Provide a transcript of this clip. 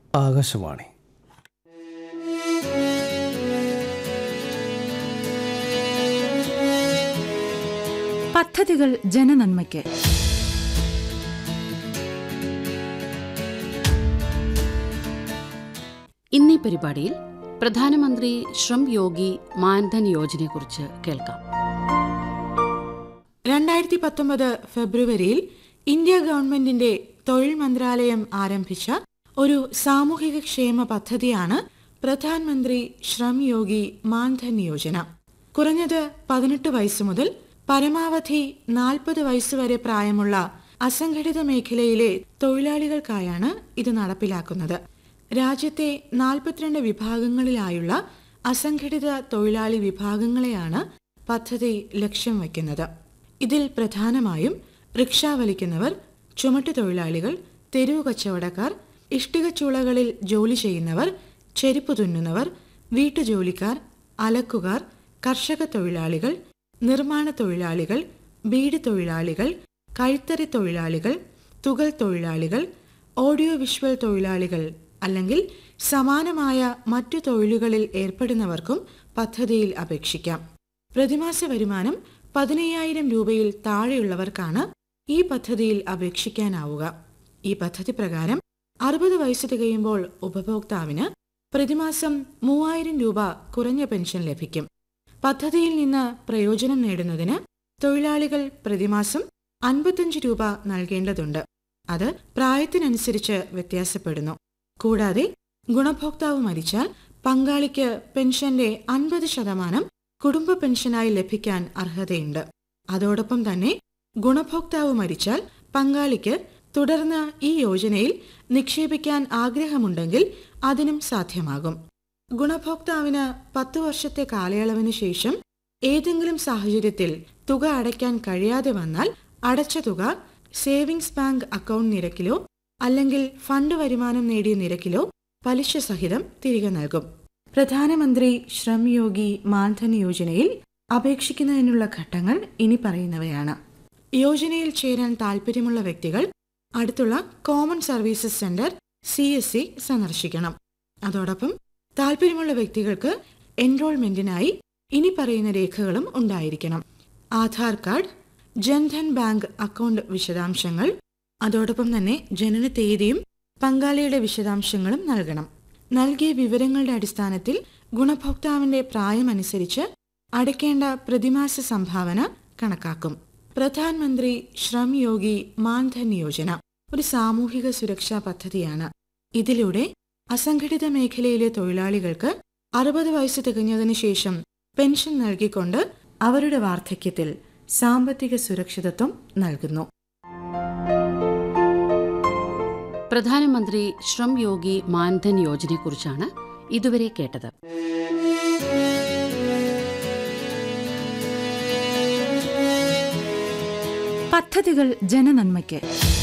ആകാശവാണി പദ്ധതികൾ ജനനന്മയ്ക്ക് ഇന്നീ പരിപാടിയിൽ പ്രധാനമന്ത്രി ശ്രം യോഗി മാൻധൻ യോജനയെക്കുറിച്ച് കേൾക്കാം രണ്ടായിരത്തി പത്തൊമ്പത് ഫെബ്രുവരിയിൽ ഇന്ത്യ ഗവൺമെന്റിന്റെ തൊഴിൽ മന്ത്രാലയം ആരംഭിച്ച ഒരു സാമൂഹിക ക്ഷേമ പദ്ധതിയാണ് പ്രധാനമന്ത്രി ശ്രം യോഗി മാൻധൻ യോജന കുറഞ്ഞത് പതിനെട്ട് വയസ്സ് മുതൽ പരമാവധി നാൽപ്പത് വയസ്സുവരെ പ്രായമുള്ള അസംഘടിത മേഖലയിലെ തൊഴിലാളികൾക്കായാണ് ഇത് നടപ്പിലാക്കുന്നത് രാജ്യത്തെ നാൽപ്പത്തിരണ്ട് വിഭാഗങ്ങളിലായുള്ള അസംഘടിത തൊഴിലാളി വിഭാഗങ്ങളെയാണ് പദ്ധതി ലക്ഷ്യം വയ്ക്കുന്നത് ഇതിൽ പ്രധാനമായും റിക്ഷ വലിക്കുന്നവർ ചുമട്ടുതൊഴിലാളികൾ തെരുവു കച്ചവടക്കാർ ഇഷ്ടികച്ചൂളകളിൽ ജോലി ചെയ്യുന്നവർ ചെരുപ്പ് തുന്നുന്നവർ വീട്ടുജോലിക്കാർ അലക്കുകാർ കർഷക തൊഴിലാളികൾ നിർമ്മാണ തൊഴിലാളികൾ ബീഡി തൊഴിലാളികൾ കൈത്തറി തൊഴിലാളികൾ തുകൽ തൊഴിലാളികൾ ഓഡിയോ വിഷ്വൽ തൊഴിലാളികൾ അല്ലെങ്കിൽ സമാനമായ മറ്റു തൊഴിലുകളിൽ ഏർപ്പെടുന്നവർക്കും പദ്ധതിയിൽ അപേക്ഷിക്കാം പ്രതിമാസ വരുമാനം പതിനയ്യായിരം രൂപയിൽ താഴെയുള്ളവർക്കാണ് ഈ പദ്ധതിയിൽ അപേക്ഷിക്കാനാവുക ഈ പദ്ധതി പ്രകാരം അറുപത് വയസ്സ് തികയുമ്പോൾ ഉപഭോക്താവിന് പ്രതിമാസം മൂവായിരം രൂപ കുറഞ്ഞ പെൻഷൻ ലഭിക്കും പദ്ധതിയിൽ നിന്ന് പ്രയോജനം നേടുന്നതിന് തൊഴിലാളികൾ പ്രതിമാസം അൻപത്തഞ്ച് രൂപ നൽകേണ്ടതുണ്ട് അത് പ്രായത്തിനനുസരിച്ച് വ്യത്യാസപ്പെടുന്നു കൂടാതെ ഗുണഭോക്താവ് മരിച്ചാൽ പങ്കാളിക്ക് പെൻഷന്റെ അൻപത് ശതമാനം കുടുംബ പെൻഷനായി ലഭിക്കാൻ അർഹതയുണ്ട് അതോടൊപ്പം തന്നെ ഗുണഭോക്താവ് മരിച്ചാൽ പങ്കാളിക്ക് തുടർന്ന് ഈ യോജനയിൽ നിക്ഷേപിക്കാൻ ആഗ്രഹമുണ്ടെങ്കിൽ അതിനും സാധ്യമാകും ഗുണഭോക്താവിന് പത്തു വർഷത്തെ കാലയളവിന് ശേഷം ഏതെങ്കിലും സാഹചര്യത്തിൽ തുക അടയ്ക്കാൻ കഴിയാതെ വന്നാൽ അടച്ച തുക സേവിങ്സ് ബാങ്ക് അക്കൗണ്ട് നിരക്കിലോ അല്ലെങ്കിൽ ഫണ്ട് വരുമാനം നേടിയ നിരക്കിലോ പലിശ സഹിതം തിരികെ നൽകും പ്രധാനമന്ത്രി ശ്രം യോഗി മാൻധൻ യോജനയിൽ അപേക്ഷിക്കുന്നതിനുള്ള ഘട്ടങ്ങൾ ഇനി പറയുന്നവയാണ് യോജനയിൽ ചേരാൻ താൽപ്പര്യമുള്ള വ്യക്തികൾ അടുത്തുള്ള common services centre C S C സന്ദർശിക്കണം അതോടൊപ്പം താൽപ്പര്യമുള്ള വ്യക്തികൾക്ക് എൻറോൾമെന്റിനായി ഇനി പറയുന്ന രേഖകളും ഉണ്ടായിരിക്കണം Aadhaar card Jan Dhan bank account വിശദാംശങ്ങൾ അതോടൊപ്പം തന്നെ ജനന തീയതിയും പങ്കാളിയുടെ വിശദാംശങ്ങളും നൽകണം നൽകിയ വിവരങ്ങളുടെ അടിസ്ഥാനത്തിൽ ഗുണഭോക്താവിന്റെ പ്രായമനുസരിച്ച് അടയ്ക്കേണ്ട പ്രതിമാസ സംഭാവന കണക്കാക്കും പ്രധാനമന്ത്രി ശ്രം യോഗി മാൻധൻ യോജന ഒരു സാമൂഹിക സുരക്ഷാ പദ്ധതിയാണ് ഇതിലൂടെ അസംഘടിത മേഖലയിലെ തൊഴിലാളികൾക്ക് അറുപത് വയസ്സ് തികഞ്ഞതിനു ശേഷം പെൻഷൻ നൽകിക്കൊണ്ട് അവരുടെ വാർദ്ധക്യത്തിൽ സാമ്പത്തിക സുരക്ഷിതത്വം നൽകുന്നു പ്രധാനമന്ത്രി ശ്രം യോഗി മാൻധൻ യോജനയെക്കുറിച്ചാണ് ഇതുവരെ കേട്ടത് പദ്ധതികൾ ജനനന്മയ്ക്ക്